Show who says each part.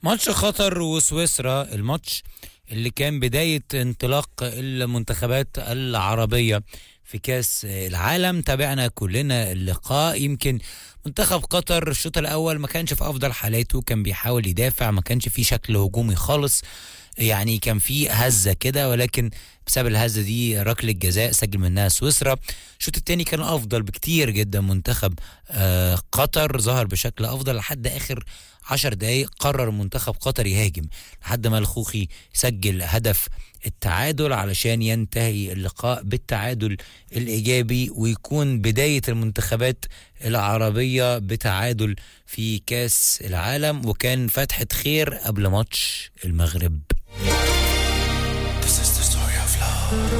Speaker 1: ماتش قطر وسويسرا الماتش اللي كان بداية انطلاق المنتخبات العربية في كاس العالم تابعنا كلنا اللقاء يمكن منتخب قطر الشوط الاول ما كانش في افضل حالاته كان بيحاول يدافع ما كانش فيه شكل هجومي خالص يعني كان في هزه كده ولكن بسبب الهزه دي ركله جزاء سجل منها سويسرا الشوط الثاني كان افضل بكتير جدا منتخب آه قطر ظهر بشكل افضل لحد اخر عشر دقايق قرر منتخب قطر يهاجم لحد ما الخوخي سجل هدف التعادل علشان ينتهي اللقاء بالتعادل الايجابي ويكون بدايه المنتخبات العربيه بتعادل في كاس العالم وكان فتحه خير قبل ماتش المغرب
Speaker 2: This is the story of love.